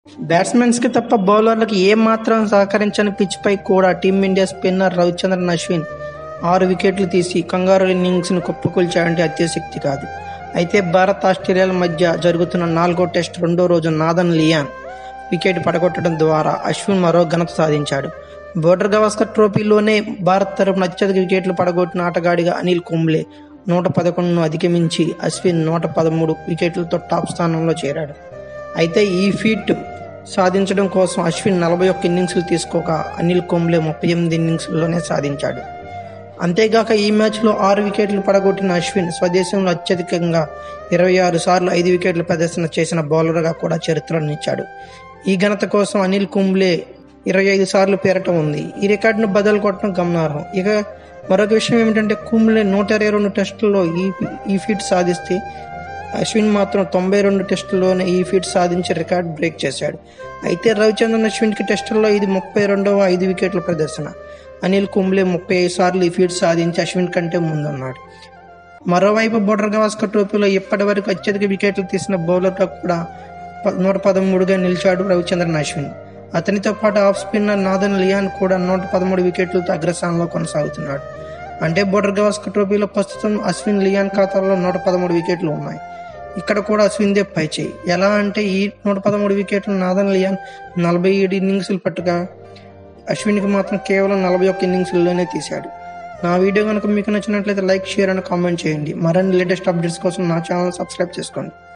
బ్యాట్స్మెన్స్కి తప్ప బౌలర్లకు ఏమాత్రం సహకరించని పిచ్పై కూడా టీమిండియా స్పిన్నర్ రవిచంద్రన్ అశ్విన్ ఆరు వికెట్లు తీసి కంగారు ఇన్నింగ్స్ను కుప్పకూల్చాడంటే అత్యశక్తి కాదు అయితే భారత్ ఆస్ట్రేలియాల మధ్య జరుగుతున్న నాలుగో టెస్ట్ రెండో రోజు నాదన్ లియాన్ వికెట్ పడగొట్టడం ద్వారా అశ్విన్ మరో ఘనత సాధించాడు బోర్డర్ గవాస్కర్ ట్రోఫీలోనే భారత్ తరపున అత్యధిక వికెట్లు పడగొట్టిన ఆటగాడిగా అనిల్ కుంబ్లే నూట పదకొండును అధిగమించి అశ్విన్ నూట పదమూడు వికెట్లతో టాప్ స్థానంలో చేరాడు అయితే ఈ ఫీట్ సాధించడం కోసం అశ్విన్ నలభై ఒక్క ఇన్నింగ్స్లు తీసుకోక అనిల్ కుంబ్లే ముప్పై ఎనిమిది ఇన్నింగ్స్లోనే సాధించాడు అంతేగాక ఈ మ్యాచ్లో ఆరు వికెట్లు పడగొట్టిన అశ్విన్ స్వదేశంలో అత్యధికంగా ఇరవై ఆరు సార్లు ఐదు వికెట్లు ప్రదర్శన చేసిన బౌలర్గా కూడా చరిత్రనిచ్చాడు ఈ ఘనత కోసం అనిల్ కుంబ్లే ఇరవై ఐదు సార్లు పేరటం ఉంది ఈ రికార్డును బదలు కొట్టడం గమనార్హం ఇక మరొక విషయం ఏమిటంటే కుంబ్లే నూట ఇరవై రెండు టెస్టుల్లో ఈ ఈ ఫీట్ సాధిస్తే అశ్విన్ మాత్రం తొంభై రెండు టెస్టుల్లోనే ఈ ఫీట్ సాధించి రికార్డ్ బ్రేక్ చేశాడు అయితే రవిచంద్రన్ అశ్విన్కి టెస్టుల్లో ఇది ముప్పై రెండవ ఐదు వికెట్ల ప్రదర్శన అనిల్ కుంబ్లే ముప్పై ఐదు సార్లు ఈ ఫీట్ సాధించి అశ్విన్ కంటే ముందున్నాడు మరోవైపు బోర్డర్ గవాస్కర్ ట్రోఫీలో ఇప్పటి వరకు అత్యధిక వికెట్లు తీసిన బౌలర్గా కూడా ప- నూట పదమూడుగా నిలిచాడు రవిచంద్రన్ అశ్విన్ అతనితో పాటు ఆఫ్ స్పిన్నర్ నాదన్ లియాన్ కూడా నూట పదమూడు వికెట్లతో అగ్రస్థానంలో కొనసాగుతున్నాడు అంటే బోర్డర్ గవాస్కర్ ట్రోఫీలో ప్రస్తుతం అశ్విన్ లియాన్ ఖాతాలో నూట పదమూడు వికెట్లు ఉన్నాయి ఇక్కడ కూడా అశ్విన్దే పై చేయి ఎలా అంటే ఈ నూట పదమూడు వికెట్లు నాదన్ లియాన్ నలభై ఏడు ఇన్నింగ్స్లు పట్టుగా అశ్విన్కి మాత్రం కేవలం నలభై ఒక్క ఇన్నింగ్స్లోనే తీశాడు నా వీడియో కనుక మీకు నచ్చినట్లయితే లైక్ షేర్ అండ్ కామెంట్ చేయండి మరిన్ని లేటెస్ట్ అప్డేట్స్ కోసం నా ఛానల్ సబ్స్క్రైబ్ చేసుకోండి